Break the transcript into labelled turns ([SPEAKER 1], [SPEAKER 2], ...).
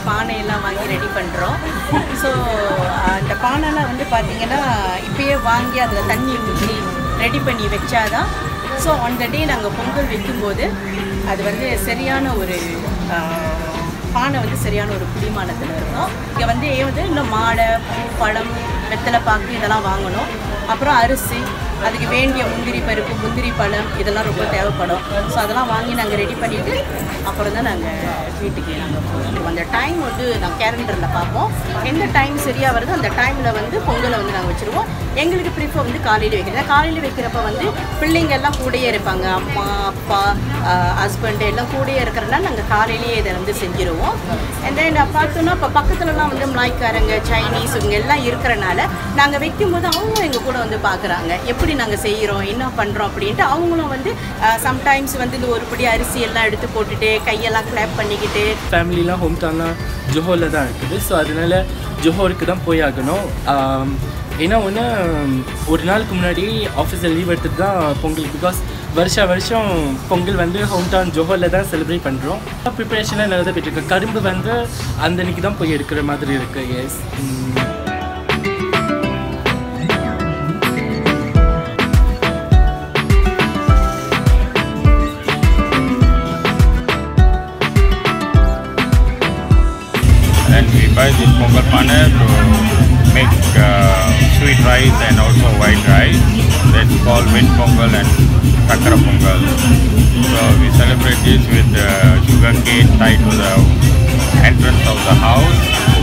[SPEAKER 1] பானையெல்லாம் வாங்கி ரெடி பண்ணுறோம் ஸோ அந்த பானைலாம் வந்து பார்த்தீங்கன்னா இப்பயே வாங்கி அதில் தண்ணி ஊற்றி ரெடி பண்ணி வச்சாதான் ஸோ அந்த டே நாங்கள் பொங்கல் வைக்கும்போது அது வந்து சரியான ஒரு ஆஹ், பானை வந்து சரியான ஒரு குடிமானத்தில் இருக்கும் இங்கே வந்து ஏன் வந்து இன்னும் மாடை பூ பழம் வெத்தலை பாக்கு இதெல்லாம் வாங்கணும் அப்புறம் அரிசி அதுக்கு வேண்டிய முந்திரி பருப்பு முந்திரி பழம் இதெல்லாம் ரொம்ப தேவைப்படும் ஸோ அதெல்லாம் வாங்கி நாங்கள் ரெடி பண்ணிவிட்டு அப்புறம் தான் நாங்கள் வீட்டுக்கு நாங்கள் போகிறோம் அந்த டைம் வந்து நாங்கள் கேலண்டரில் பார்ப்போம் எந்த டைம் சரியாக வருதோ அந்த டைமில் வந்து பொங்கலை வந்து நாங்கள் வச்சுருவோம் எங்களுக்கு ப்ரிஃபர் வந்து காலையில் வைக்கிறது காலையில் வைக்கிறப்ப வந்து பிள்ளைங்க எல்லாம் கூடயே இருப்பாங்க அம்மா அப்பா ஹஸ்பண்ட் எல்லாம் கூடயே இருக்கிறனால நாங்கள் காலையிலேயே இதை வந்து செஞ்சுருவோம் அண்ட் தென் பார்த்தோன்னா இப்போ பக்கத்துலலாம் வந்து மலாய்க்காரங்க சைனீஸ் இவங்க எல்லாம் இருக்கிறனால நாங்கள் வைக்கும்போது அவங்களும் எங்கள் கூட வந்து பார்க்குறாங்க எப்படி நாங்கள் செய்கிறோம் என்ன பண்ணுறோம் அப்படின்ட்டு அவங்களும் வந்து சம்டைம்ஸ் வந்து இந்த ஒரு பிடி அரிசி எல்லாம் எடுத்து போட்டுட்டு கையெல்லாம் கிளாப் பண்ணிக்கிட்டு
[SPEAKER 2] ஃபேமிலிலாம் ஹோம் டவுன்லாம் ஜோஹோரில் தான் இருக்குது ஸோ அதனால் ஜோஹோருக்கு தான் போய் ஆகணும் ஆம், ஏன்னா ஒன்று ஒரு நாளுக்கு முன்னாடி ஆஃபீஸில் லீவ் எடுத்துட்டு தான் பொங்கல் பிகாஸ் வருஷா வருஷம் பொங்கல் வந்து ஹோம் டவுன் ஜோஹோரில் தான் செலிப்ரேட் பண்ணுறோம் ப்ரிப்பரேஷனாக நல்லா தான் போயிட்டுருக்கு கரும்பு வந்து அந்த அன்னைக்கு தான் போய் எடுக்கிற மாதிரி இருக்குது yes
[SPEAKER 3] and we buy this pongal pane to make uh, sweet rice and also white rice. That's called wind pongal and takra pongal. So we celebrate this with uh, sugar cane tied to the entrance of the house